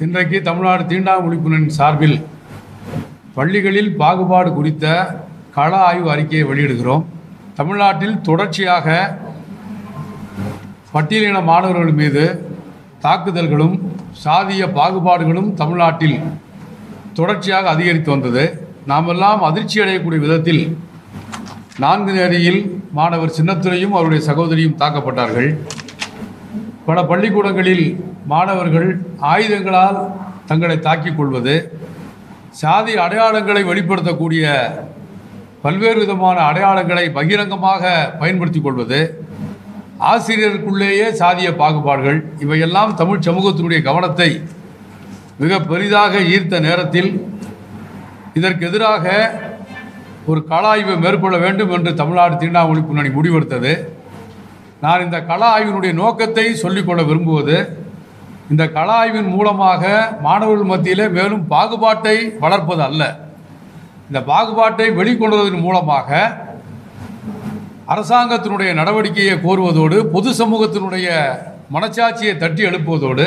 இன்றைக்கு தமிழ்நாடு தீண்டாமை ஒழிப்புணரின் சார்பில் பள்ளிகளில் பாகுபாடு குறித்த கள ஆய்வு அறிக்கையை வெளியிடுகிறோம் தமிழ்நாட்டில் தொடர்ச்சியாக பட்டியலின மாணவர்கள் மீது தாக்குதல்களும் சாதிய பாகுபாடுகளும் தமிழ்நாட்டில் தொடர்ச்சியாக அதிகரித்து வந்தது நாமெல்லாம் அதிர்ச்சி அடையக்கூடிய விதத்தில் நான்கு நேரியில் மாணவர் சின்னத்துரையும் அவருடைய சகோதரியும் தாக்கப்பட்டார்கள் பல பள்ளிக்கூடங்களில் மாணவர்கள் ஆயுதங்களால் தங்களை தாக்கிக் கொள்வது சாதி அடையாளங்களை வெளிப்படுத்தக்கூடிய பல்வேறு விதமான அடையாளங்களை பகிரங்கமாக பயன்படுத்திக் கொள்வது ஆசிரியருக்குள்ளேயே சாதிய பாகுபாடுகள் இவையெல்லாம் தமிழ் சமூகத்தினுடைய கவனத்தை மிக பெரிதாக ஈர்த்த நேரத்தில் இதற்கு எதிராக ஒரு கள ஆய்வை மேற்கொள்ள வேண்டும் என்று தமிழ்நாடு தீண்டாமை ஒழிப்பு முன்னணி முடிவெடுத்தது நான் இந்த கள ஆய்வினுடைய நோக்கத்தை சொல்லிக்கொள்ள விரும்புவது இந்த கள ஆய்வின் மூலமாக மாணவர்கள் மத்தியிலே மேலும் பாகுபாட்டை வளர்ப்பது அல்ல இந்த பாகுபாட்டை வெளிக்கொண்டுவதன் மூலமாக அரசாங்கத்தினுடைய நடவடிக்கையை கோருவதோடு பொது சமூகத்தினுடைய மனச்சாட்சியை தட்டி எழுப்புவதோடு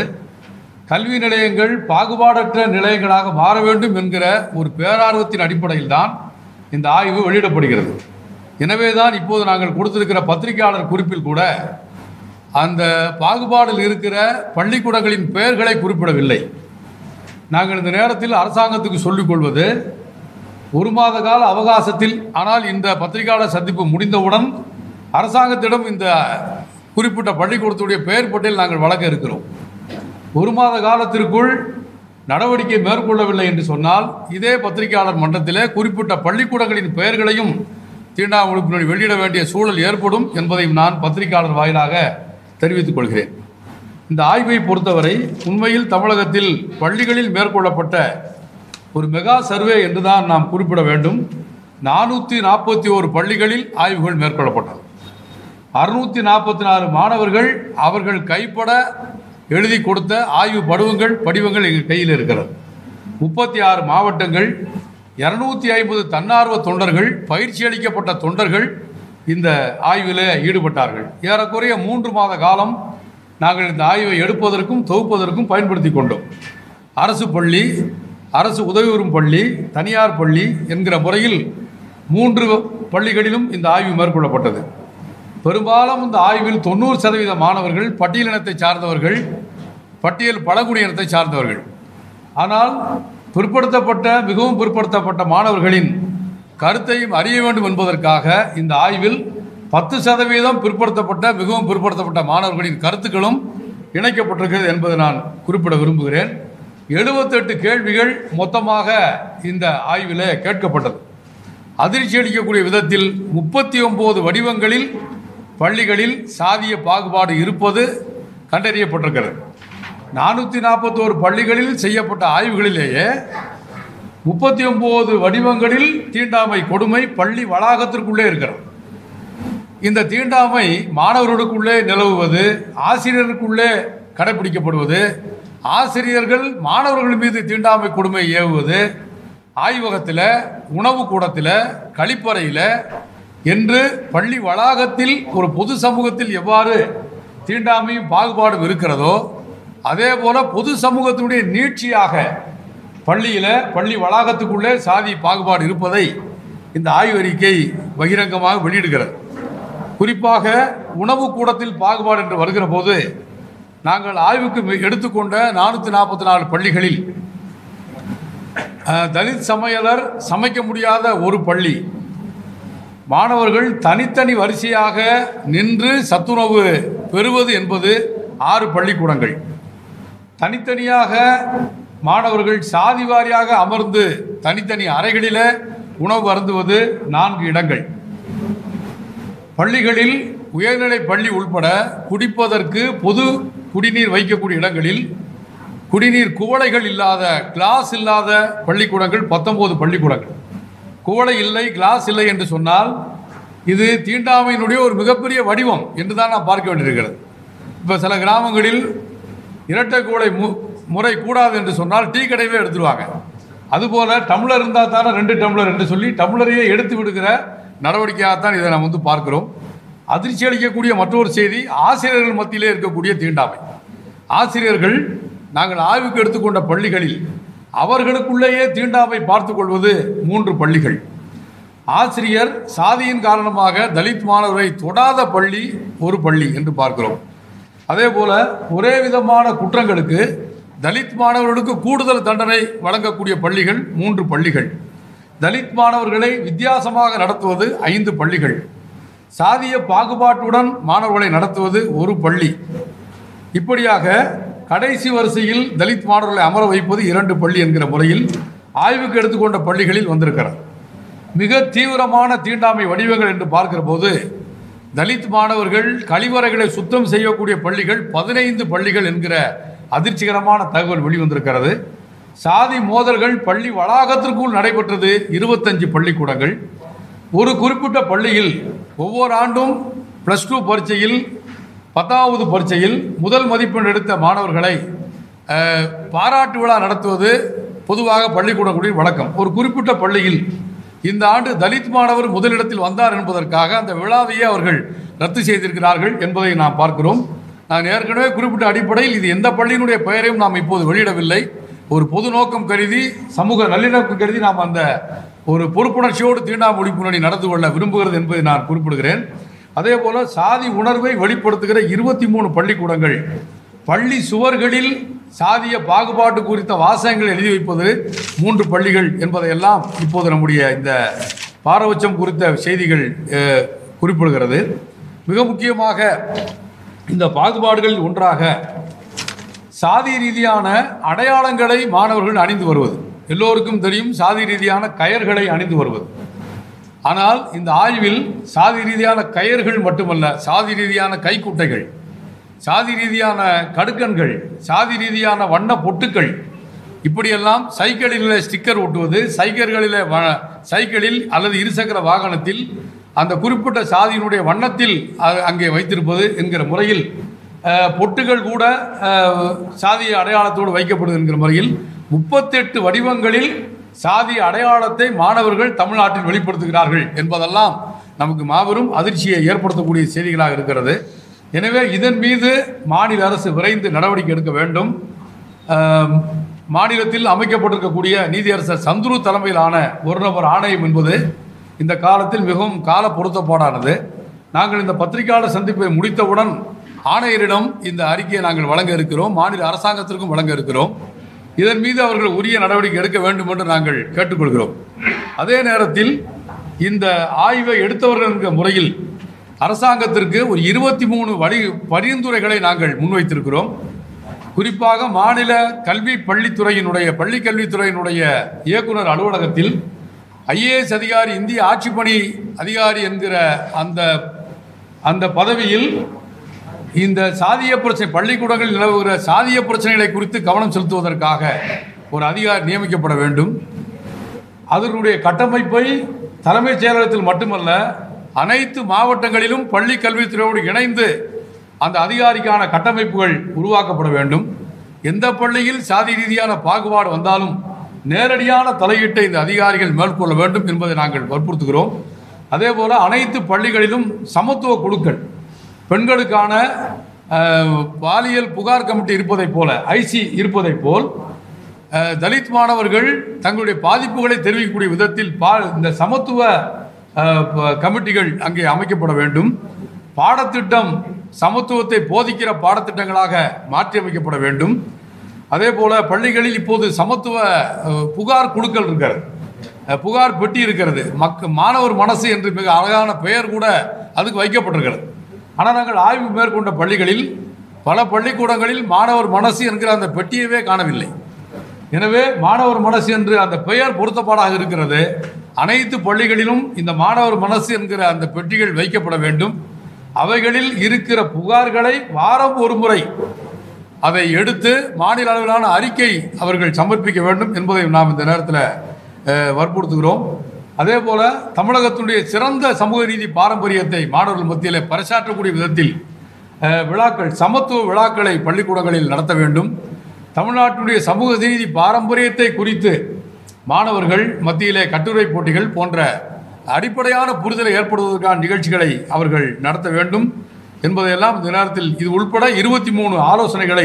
கல்வி நிலையங்கள் பாகுபாடற்ற நிலையங்களாக மாற வேண்டும் என்கிற ஒரு பேரார்வத்தின் அடிப்படையில் தான் இந்த ஆய்வு வெளியிடப்படுகிறது எனவே தான் இப்போது நாங்கள் கொடுத்திருக்கிற பத்திரிகையாளர் குறிப்பில் கூட அந்த பாகுபாடில் இருக்கிற பள்ளிக்கூடங்களின் பெயர்களை குறிப்பிடவில்லை நாங்கள் இந்த நேரத்தில் அரசாங்கத்துக்கு சொல்லிக் கொள்வது ஒரு மாத கால அவகாசத்தில் ஆனால் இந்த பத்திரிகையாளர் சந்திப்பு முடிந்தவுடன் அரசாங்கத்திடம் இந்த குறிப்பிட்ட பள்ளிக்கூடத்துடைய பெயர் பட்டியல் நாங்கள் வழங்க இருக்கிறோம் ஒரு மாத காலத்திற்குள் நடவடிக்கை மேற்கொள்ளவில்லை என்று சொன்னால் இதே பத்திரிகையாளர் மன்றத்திலே குறிப்பிட்ட பள்ளிக்கூடங்களின் பெயர்களையும் தீண்டாமை ஒழிப்பினர் வெளியிட வேண்டிய சூழல் ஏற்படும் என்பதையும் நான் பத்திரிகையாளர் வாயிலாக தெரிவித்துக் கொள்கிறேன் இந்த ஆய்வை பொறுத்தவரை உண்மையில் தமிழகத்தில் பள்ளிகளில் மேற்கொள்ளப்பட்ட ஒரு மெகா சர்வே என்று தான் நாம் குறிப்பிட வேண்டும் நானூற்றி நாற்பத்தி ஓரு பள்ளிகளில் ஆய்வுகள் மேற்கொள்ளப்பட்டது அறுநூற்றி நாற்பத்தி நாலு மாணவர்கள் அவர்கள் கைப்பட எழுதி கொடுத்த ஆய்வு படிவங்கள் படிவங்கள் எங்கள் கையில் இருக்கிறது முப்பத்தி ஆறு மாவட்டங்கள் இரநூத்தி ஐம்பது தன்னார்வ தொண்டர்கள் பயிற்சி அளிக்கப்பட்ட தொண்டர்கள் இந்த ஆய்விலே ஈடுபட்டார்கள் ஏறக்குறைய மூன்று மாத காலம் நாங்கள் இந்த ஆய்வை எடுப்பதற்கும் தொகுப்பதற்கும் பயன்படுத்தி கொண்டோம் அரசு பள்ளி அரசு உதவி பெறும் பள்ளி தனியார் பள்ளி என்கிற முறையில் மூன்று பள்ளிகளிலும் இந்த ஆய்வு மேற்கொள்ளப்பட்டது பெரும்பாலும் இந்த ஆய்வில் தொண்ணூறு சதவீத மாணவர்கள் பட்டியலினத்தை சார்ந்தவர்கள் பட்டியல் பழங்குடியினத்தை சார்ந்தவர்கள் ஆனால் பிற்படுத்தப்பட்ட மிகவும் பிற்படுத்தப்பட்ட மாணவர்களின் கருத்தையும் அறிய வேண்டும் என்பதற்காக இந்த ஆய்வில் பத்து சதவீதம் பிற்படுத்தப்பட்ட மிகவும் பிற்படுத்தப்பட்ட மாணவர்களின் கருத்துக்களும் இணைக்கப்பட்டிருக்கிறது என்பதை நான் குறிப்பிட விரும்புகிறேன் எழுபத்தெட்டு கேள்விகள் மொத்தமாக இந்த ஆய்விலே கேட்கப்பட்டது அதிர்ச்சி அளிக்கக்கூடிய விதத்தில் முப்பத்தி ஒன்பது வடிவங்களில் பள்ளிகளில் சாதிய பாகுபாடு இருப்பது கண்டறியப்பட்டிருக்கிறது நானூற்றி நாற்பத்தோரு பள்ளிகளில் செய்யப்பட்ட ஆய்வுகளிலேயே முப்பத்தி ஒன்பது வடிவங்களில் தீண்டாமை கொடுமை பள்ளி வளாகத்திற்குள்ளே இருக்கிறது இந்த தீண்டாமை மாணவர்களுக்குள்ளே நிலவுவது ஆசிரியருக்குள்ளே கடைபிடிக்கப்படுவது ஆசிரியர்கள் மாணவர்கள் மீது தீண்டாமை கொடுமை ஏவுவது ஆய்வகத்தில் உணவு கூடத்தில் கழிப்பறையில் என்று பள்ளி வளாகத்தில் ஒரு பொது சமூகத்தில் எவ்வாறு தீண்டாமையும் பாகுபாடும் இருக்கிறதோ அதே போல பொது சமூகத்தினுடைய நீட்சியாக பள்ளியில் பள்ளி வளாகத்துக்குள்ளே சாதி பாகுபாடு இருப்பதை இந்த ஆய்வறிக்கை பகிரங்கமாக வெளியிடுகிறது குறிப்பாக உணவு கூடத்தில் பாகுபாடு என்று வருகிற போது நாங்கள் ஆய்வுக்கு மி- எடுத்துக்கொண்ட நானூற்றி நாற்பத்தி நாலு பள்ளிகளில் அஹ், தலித் சமையலர் சமைக்க முடியாத ஒரு பள்ளி மாணவர்கள் தனித்தனி வரிசையாக நின்று சத்துணவு பெறுவது என்பது ஆறு பள்ளிக்கூடங்கள் தனித்தனியாக மாணவர்கள் சாதி வாரியாக அமர்ந்து தனித்தனி அறைகளில் உணவு அருந்துவது நான்கு இடங்கள் பள்ளிகளில் உயர்நிலை பள்ளி உள்பட குடிப்பதற்கு பொது குடிநீர் வைக்கக்கூடிய இடங்களில் குடிநீர் குவளைகள் இல்லாத கிளாஸ் இல்லாத பள்ளிக்கூடங்கள் பத்தொன்பது பள்ளிக்கூடங்கள் குவளை இல்லை கிளாஸ் இல்லை என்று சொன்னால் இது தீண்டாமையினுடைய ஒரு மிகப்பெரிய வடிவம் என்று தான் நாம் பார்க்க வேண்டியிருக்கிறது இப்போ சில கிராமங்களில் இரட்டை குவளை மு முறை கூடாது என்று சொன்னால் டீ கடையவே எடுத்துருவாங்க அதுபோல் டம்ளர் இருந்தால் தானே ரெண்டு டம்ளர் என்று சொல்லி டம்ளரையே எடுத்து விடுகிற நடவடிக்கையாகத்தான் இதை நாம் வந்து பார்க்கிறோம் அதிர்ச்சி அளிக்கக்கூடிய மற்றொரு செய்தி ஆசிரியர்கள் மத்தியிலே இருக்கக்கூடிய தீண்டாமை ஆசிரியர்கள் நாங்கள் ஆய்வுக்கு எடுத்துக்கொண்ட பள்ளிகளில் அவர்களுக்குள்ளேயே தீண்டாமை பார்த்துக் கொள்வது மூன்று பள்ளிகள் ஆசிரியர் சாதியின் காரணமாக தலித் மாணவரை தொடாத பள்ளி ஒரு பள்ளி என்று பார்க்கிறோம் அதே போல ஒரே விதமான குற்றங்களுக்கு தலித் மாணவர்களுக்கு கூடுதல் தண்டனை வழங்கக்கூடிய பள்ளிகள் மூன்று பள்ளிகள் தலித் மாணவர்களை வித்தியாசமாக நடத்துவது ஐந்து பள்ளிகள் சாதிய பாகுபாட்டுடன் மாணவர்களை நடத்துவது ஒரு பள்ளி இப்படியாக கடைசி வரிசையில் தலித் மாணவர்களை அமர வைப்பது இரண்டு பள்ளி என்கிற முறையில் ஆய்வுக்கு எடுத்துக்கொண்ட பள்ளிகளில் வந்திருக்கிறது மிக தீவிரமான தீண்டாமை வடிவங்கள் என்று பார்க்கிற போது தலித் மாணவர்கள் கழிவறைகளை சுத்தம் செய்யக்கூடிய பள்ளிகள் பதினைந்து பள்ளிகள் என்கிற அதிர்ச்சிகரமான தகவல் வெளிவந்திருக்கிறது சாதி மோதல்கள் பள்ளி வளாகத்திற்குள் நடைபெற்றது இருபத்தஞ்சு பள்ளிக்கூடங்கள் ஒரு குறிப்பிட்ட பள்ளியில் ஒவ்வொரு ஆண்டும் ப்ளஸ் டூ பரீட்சையில் பத்தாவது பரீட்சையில் முதல் மதிப்பெண் எடுத்த மாணவர்களை அஹ், பாராட்டு விழா நடத்துவது பொதுவாக பள்ளிக்கூடங்களில் வழக்கம் ஒரு குறிப்பிட்ட பள்ளியில் இந்த ஆண்டு தலித் மாணவர் முதலிடத்தில் வந்தார் என்பதற்காக அந்த விழாவையே அவர்கள் ரத்து செய்திருக்கிறார்கள் என்பதை நாம் பார்க்கிறோம் நான் ஏற்கனவே குறிப்பிட்ட அடிப்படையில் இது எந்த பள்ளியினுடைய பெயரையும் நாம் இப்போது வெளியிடவில்லை ஒரு பொது நோக்கம் கருதி சமூக நல்லிணக்கம் கருதி நாம் அந்த ஒரு பொறுப்புணர்ச்சியோடு தீண்டாமை ஒழிப்பு முன்னணி நடந்து கொள்ள விரும்புகிறது என்பதை நான் குறிப்பிடுகிறேன் அதே போல சாதி உணர்வை வெளிப்படுத்துகிற இருபத்தி மூணு பள்ளிக்கூடங்கள் பள்ளி சுவர்களில் சாதிய பாகுபாடு குறித்த வாசகங்கள் எழுதி வைப்பது மூன்று பள்ளிகள் என்பதையெல்லாம் இப்போது நம்முடைய இந்த பாரபட்சம் குறித்த செய்திகள் அஹ், குறிப்பிடுகிறது மிக முக்கியமாக இந்த பாகுபாடுகளில் ஒன்றாக சாதி ரீதியான அடையாளங்களை மாணவர்கள் அணிந்து வருவது எல்லோருக்கும் தெரியும் சாதி ரீதியான கயர்களை அணிந்து வருவது ஆனால் இந்த ஆய்வில் சாதி ரீதியான கயர்கள் மட்டுமல்ல சாதி ரீதியான கைக்குட்டைகள் சாதி ரீதியான கடுக்கன்கள் சாதி ரீதியான வண்ண பொட்டுக்கள் இப்படியெல்லாம் சைக்கிளில் ஸ்டிக்கர் ஒட்டுவது சைக்கிள்களில் வ- சைக்கிளில் அல்லது இருசக்கர வாகனத்தில் அந்த குறிப்பிட்ட சாதியினுடைய வண்ணத்தில் அ- அங்கே வைத்திருப்பது என்கிற முறையில் அஹ், பொட்டுகள் கூட அஹ், சாதிய அடையாளத்தோடு வைக்கப்படுது என்கிற முறையில் முப்பத்தெட்டு வடிவங்களில் சாதி அடையாளத்தை மாணவர்கள் தமிழ்நாட்டில் வெளிப்படுத்துகிறார்கள் என்பதெல்லாம் நமக்கு மாபெரும் அதிர்ச்சியை ஏற்படுத்தக்கூடிய செய்திகளாக இருக்கிறது எனவே இதன் மீது மாநில அரசு விரைந்து நடவடிக்கை எடுக்க வேண்டும் ஆம், மாநிலத்தில் அமைக்கப்பட்டிருக்கக்கூடிய நீதியரசர் சந்துரு தலைமையிலான ஒரு நபர் ஆணையம் என்பது இந்த காலத்தில் மிகவும் கால பொருத்தப்பாடானது நாங்கள் இந்த பத்திரிகையாளர் சந்திப்பை முடித்தவுடன் ஆணையரிடம் இந்த அறிக்கையை நாங்கள் வழங்க இருக்கிறோம் மாநில அரசாங்கத்திற்கும் வழங்க இருக்கிறோம் இதன் மீது அவர்கள் உரிய நடவடிக்கை எடுக்க வேண்டும் என்று நாங்கள் கேட்டுக்கொள்கிறோம் அதே நேரத்தில் இந்த ஆய்வை எடுத்தவர்கள் என்கிற முறையில் அரசாங்கத்திற்கு ஒரு இருபத்தி மூணு வழி பரிந்துரைகளை நாங்கள் முன்வைத்திருக்கிறோம் குறிப்பாக மாநில கல்வி பள்ளித்துறையினுடைய பள்ளி கல்வித்துறையினுடைய இயக்குனர் அலுவலகத்தில் ஐஏஎஸ் அதிகாரி இந்திய ஆட்சிப்பணி அதிகாரி என்கிற அந்த அந்த பதவியில் இந்த சாதிய பிரச்சனை பள்ளிக்கூடங்களில் நிலவுகிற சாதிய பிரச்சனைகளை குறித்து கவனம் செலுத்துவதற்காக ஒரு அதிகாரி நியமிக்கப்பட வேண்டும் அதனுடைய கட்டமைப்பை தலைமைச் செயலகத்தில் மட்டுமல்ல அனைத்து மாவட்டங்களிலும் பள்ளி கல்வித்துறையோடு இணைந்து அந்த அதிகாரிக்கான கட்டமைப்புகள் உருவாக்கப்பட வேண்டும் எந்த பள்ளியில் சாதி ரீதியான பாகுபாடு வந்தாலும் நேரடியான தலையீட்டை இந்த அதிகாரிகள் மேற்கொள்ள வேண்டும் என்பதை நாங்கள் வற்புறுத்துகிறோம் அதே போல அனைத்து பள்ளிகளிலும் சமத்துவ குழுக்கள் பெண்களுக்கான அஹ், பாலியல் புகார் கமிட்டி இருப்பதைப் போல ஐசி இருப்பதைப் போல் அஹ், தலித் மாணவர்கள் தங்களுடைய பாதிப்புகளை தெரிவிக்கக்கூடிய விதத்தில் பா இந்த சமத்துவ அஹ், ப- கமிட்டிகள் அங்கே அமைக்கப்பட வேண்டும் பாடத்திட்டம் சமத்துவத்தை போதிக்கிற பாடத்திட்டங்களாக மாற்றி அமைக்கப்பட வேண்டும் அதே போல பள்ளிகளில் இப்போது சமத்துவ அஹ், புகார் குழுக்கள் இருக்கிறது அஹ், புகார் பெட்டி இருக்கிறது மக்க மாணவர் மனசு என்று மிக அழகான பெயர் கூட அதுக்கு வைக்கப்பட்டிருக்கிறது ஆனால் நாங்கள் ஆய்வு மேற்கொண்ட பள்ளிகளில் பல பள்ளிக்கூடங்களில் மாணவர் மனசு என்கிற அந்த பெட்டியவே காணவில்லை எனவே மாணவர் மனசு என்று அந்த பெயர் பொருத்தப்பாடாக இருக்கிறது அனைத்து பள்ளிகளிலும் இந்த மாணவர் மனசு என்கிற அந்த பெட்டிகள் வைக்கப்பட வேண்டும் அவைகளில் இருக்கிற புகார்களை வாரம் ஒரு முறை அதை எடுத்து மாநில அளவிலான அறிக்கை அவர்கள் சமர்ப்பிக்க வேண்டும் என்பதை நாம் இந்த நேரத்தில் அஹ், வற்புறுத்துகிறோம் அதே போல தமிழகத்தினுடைய சிறந்த சமூக நீதி பாரம்பரியத்தை மாணவர்கள் மத்தியில் பறைசாற்றக்கூடிய விதத்தில் அஹ், விழாக்கள் சமத்துவ விழாக்களை பள்ளிக்கூடங்களில் நடத்த வேண்டும் தமிழ்நாட்டினுடைய சமூக நீதி பாரம்பரியத்தை குறித்து மாணவர்கள் மத்தியிலே கட்டுரை போட்டிகள் போன்ற அடிப்படையான புரிதலை ஏற்படுவதற்கான நிகழ்ச்சிகளை அவர்கள் நடத்த வேண்டும் என்பதையெல்லாம் இந்த நேரத்தில் இது உள்பட இருபத்தி மூணு ஆலோசனைகளை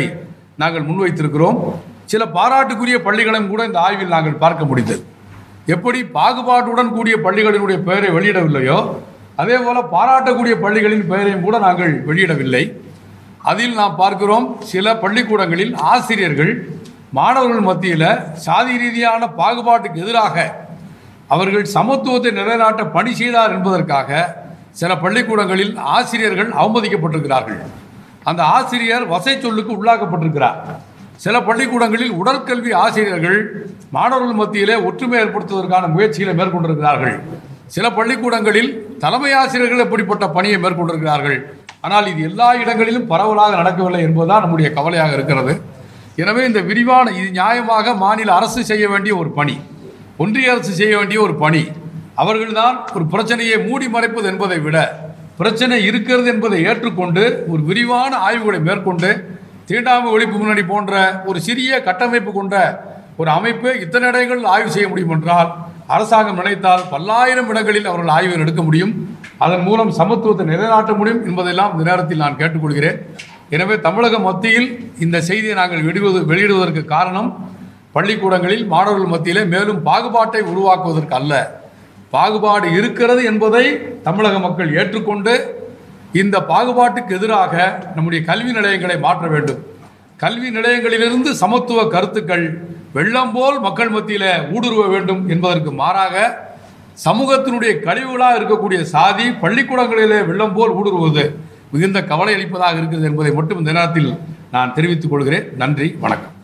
நாங்கள் முன்வைத்திருக்கிறோம் சில பாராட்டுக்குரிய பள்ளிகளையும் கூட இந்த ஆய்வில் நாங்கள் பார்க்க முடிந்தது எப்படி பாகுபாட்டுடன் கூடிய பள்ளிகளினுடைய பெயரை வெளியிடவில்லையோ அதே போல பாராட்டக்கூடிய பள்ளிகளின் பெயரையும் கூட நாங்கள் வெளியிடவில்லை அதில் நாம் பார்க்கிறோம் சில பள்ளிக்கூடங்களில் ஆசிரியர்கள் மாணவர்கள் மத்தியில் சாதி ரீதியான பாகுபாட்டுக்கு எதிராக அவர்கள் சமத்துவத்தை நிலைநாட்ட பணி செய்தார் என்பதற்காக சில பள்ளிக்கூடங்களில் ஆசிரியர்கள் அவமதிக்கப்பட்டிருக்கிறார்கள் அந்த ஆசிரியர் வசை சொல்லுக்கு உள்ளாக்கப்பட்டிருக்கிறார் சில பள்ளிக்கூடங்களில் உடற்கல்வி ஆசிரியர்கள் மாணவர்கள் மத்தியிலே ஒற்றுமை ஏற்படுத்துவதற்கான முயற்சிகளை மேற்கொண்டிருக்கிறார்கள் சில பள்ளிக்கூடங்களில் தலைமை ஆசிரியர்கள் எப்படிப்பட்ட பணியை மேற்கொண்டிருக்கிறார்கள் ஆனால் இது எல்லா இடங்களிலும் பரவலாக நடக்கவில்லை என்பதுதான் நம்முடைய கவலையாக இருக்கிறது எனவே இந்த விரிவான இது நியாயமாக மாநில அரசு செய்ய வேண்டிய ஒரு பணி ஒன்றிய அரசு செய்ய வேண்டிய ஒரு பணி அவர்கள்தான் ஒரு பிரச்சனையை மூடி மறைப்பது என்பதை விட பிரச்சனை இருக்கிறது என்பதை ஏற்றுக்கொண்டு ஒரு விரிவான ஆய்வுகளை மேற்கொண்டு தீண்டாமை ஒழிப்பு முன்னணி போன்ற ஒரு சிறிய கட்டமைப்பு கொண்ட ஒரு அமைப்பு இத்தனை இடங்களில் ஆய்வு செய்ய முடியும் என்றால் அரசாங்கம் நினைத்தால் பல்லாயிரம் இடங்களில் அவர்கள் ஆய்வு எடுக்க முடியும் அதன் மூலம் சமத்துவத்தை நிலைநாட்ட முடியும் என்பதெல்லாம் இந்த நேரத்தில் நான் கேட்டுக்கொள்கிறேன் எனவே தமிழக மத்தியில் இந்த செய்தியை நாங்கள் வெளியிடுவது வெளியிடுவதற்கு காரணம் பள்ளிக்கூடங்களில் மாணவர்கள் மத்தியிலே மேலும் பாகுபாட்டை உருவாக்குவதற்கு அல்ல பாகுபாடு இருக்கிறது என்பதை தமிழக மக்கள் ஏற்றுக்கொண்டு இந்த பாகுபாட்டுக்கு எதிராக நம்முடைய கல்வி நிலையங்களை மாற்ற வேண்டும் கல்வி நிலையங்களிலிருந்து சமத்துவ கருத்துக்கள் வெள்ளம் போல் மக்கள் மத்தியில ஊடுருவ வேண்டும் என்பதற்கு மாறாக சமூகத்தினுடைய கழிவுகளாக இருக்கக்கூடிய சாதி பள்ளிக்கூடங்களிலே வெள்ளம் போல் ஊடுருவது மிகுந்த கவலை அளிப்பதாக இருக்கிறது என்பதை மட்டும் இந்த நேரத்தில் நான் தெரிவித்துக் கொள்கிறேன் நன்றி வணக்கம்